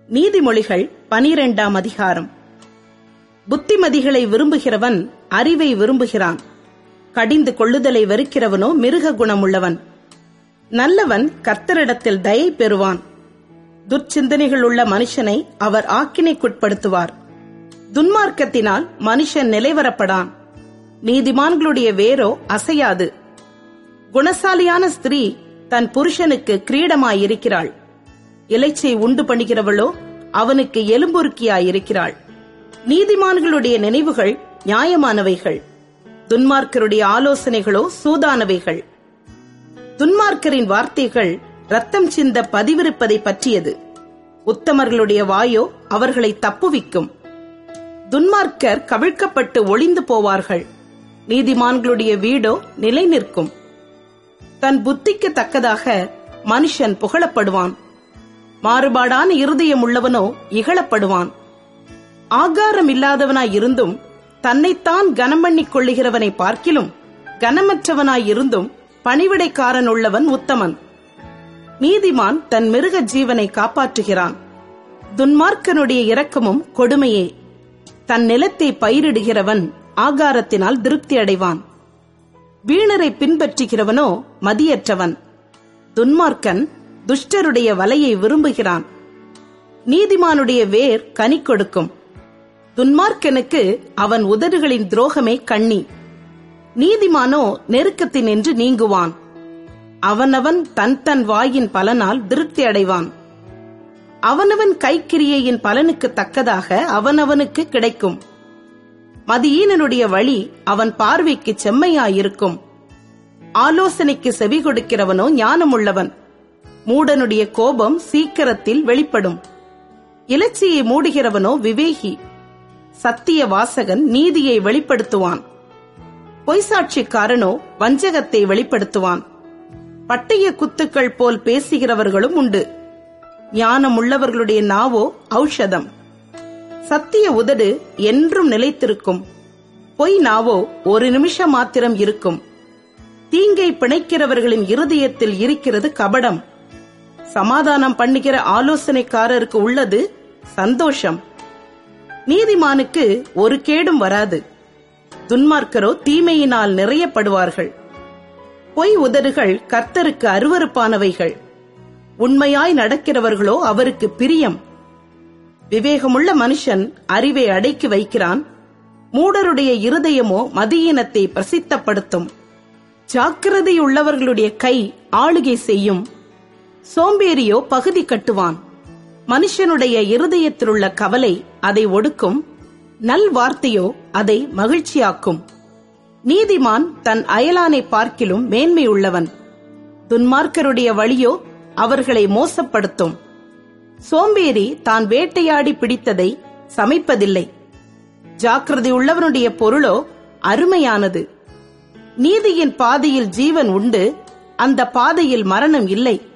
நீதிமொழிகள் பனிரெண்டாம் அதிகாரம் புத்திமதிகளை விரும்புகிறவன் அறிவை விரும்புகிறான் கடிந்து கொள்ளுதலை வெறுக்கிறவனோ மிருக குணமுள்ளவன் நல்லவன் கர்த்தரிடத்தில் தயை பெறுவான் துர்ச்சிந்தனைகள் உள்ள மனுஷனை அவர் ஆக்கினைக்குட்படுத்துவார் துன்மார்க்கத்தினால் மனுஷன் நிலைவரப்படான் நீதிமான்களுடைய வேரோ அசையாது குணசாலியான ஸ்திரீ தன் புருஷனுக்கு கிரீடமாயிருக்கிறாள் இலைச்சை உண்டு பண்ணுகிறவளோ அவனுக்கு எலும்புருக்கியாயிருக்கிறாள் நீதிமான்களுடைய நினைவுகள் நியாயமானவைகள் துன்மார்க்கருடைய ஆலோசனைகளோ சூதானவைகள் துன்மார்க்கரின் வார்த்தைகள் ரத்தம் சிந்த பதிவிருப்பதை பற்றியது உத்தமர்களுடைய வாயோ அவர்களை தப்புவிக்கும் துன்மார்க்கர் கவிழ்க்கப்பட்டு ஒளிந்து போவார்கள் நீதிமான்களுடைய வீடோ நிலை நிற்கும் தன் புத்திக்கு தக்கதாக மனுஷன் புகழப்படுவான் மாறுபாடான இருதயம் உள்ளவனோ இகழப்படுவான் ஆகாரம் இல்லாதவனாய் இருந்தும் தன்னைத்தான் கனமண்ணிக் கொள்ளுகிறவனை பார்க்கிலும் கனமற்றவனாய் இருந்தும் பணிவிடைக்காரன் உள்ளவன் உத்தமன் நீதிமான் தன் மிருக ஜீவனை காப்பாற்றுகிறான் துன்மார்க்கனுடைய இரக்கமும் கொடுமையே தன் நிலத்தை பயிரிடுகிறவன் ஆகாரத்தினால் திருப்தி அடைவான் வீணரை பின்பற்றுகிறவனோ மதியற்றவன் துன்மார்க்கன் துஷ்டருடைய வலையை விரும்புகிறான் நீதிமானுடைய வேர் கனி கொடுக்கும் துன்மார்க்கனுக்கு அவன் உதடுகளின் துரோகமே கண்ணி நீதிமானோ நெருக்கத்தினின்று நீங்குவான் அவனவன் தன் தன் வாயின் பலனால் திருப்தி அடைவான் அவனவன் கைக்கிரியையின் பலனுக்கு தக்கதாக அவனவனுக்கு கிடைக்கும் மதியீனனுடைய வழி அவன் பார்வைக்கு செம்மையாயிருக்கும் ஆலோசனைக்கு செவி கொடுக்கிறவனோ ஞானமுள்ளவன் மூடனுடைய கோபம் சீக்கிரத்தில் வெளிப்படும் இலச்சியை மூடுகிறவனோ விவேகி சத்திய வாசகன் நீதியை வெளிப்படுத்துவான் பொய்சாட்சிக்காரனோ வஞ்சகத்தை வெளிப்படுத்துவான் பட்டய குத்துக்கள் போல் பேசுகிறவர்களும் உண்டு ஞானம் உள்ளவர்களுடைய நாவோ ஔஷதம் சத்திய உதடு என்றும் நிலைத்திருக்கும் பொய் நாவோ ஒரு நிமிஷம் மாத்திரம் இருக்கும் தீங்கை பிணைக்கிறவர்களின் இருதயத்தில் இருக்கிறது கபடம் சமாதானம் பண்ணுகிற ஆலோசனைக்காரருக்கு உள்ளது சந்தோஷம் நீதிமானுக்கு ஒரு கேடும் வராது துன்மார்க்கரோ தீமையினால் நிறையப்படுவார்கள் பொய் உதடுகள் கர்த்தருக்கு அருவருப்பானவைகள் உண்மையாய் நடக்கிறவர்களோ அவருக்கு பிரியம் விவேகமுள்ள மனுஷன் அறிவை அடக்கி வைக்கிறான் மூடருடைய இருதயமோ மதியீனத்தை பிரசித்தப்படுத்தும் ஜாக்கிரதையுள்ளவர்களுடைய கை ஆளுகை செய்யும் சோம்பேறியோ பகுதி கட்டுவான் மனுஷனுடைய இருதயத்திலுள்ள கவலை அதை ஒடுக்கும் நல் வார்த்தையோ அதை மகிழ்ச்சியாக்கும் நீதிமான் தன் அயலானை பார்க்கிலும் மேன்மையுள்ளவன் துன்மார்க்கருடைய வழியோ அவர்களை மோசப்படுத்தும் சோம்பேறி தான் வேட்டையாடி பிடித்ததை சமைப்பதில்லை ஜாக்கிரதை உள்ளவனுடைய பொருளோ அருமையானது நீதியின் பாதையில் ஜீவன் உண்டு அந்த பாதையில் மரணம் இல்லை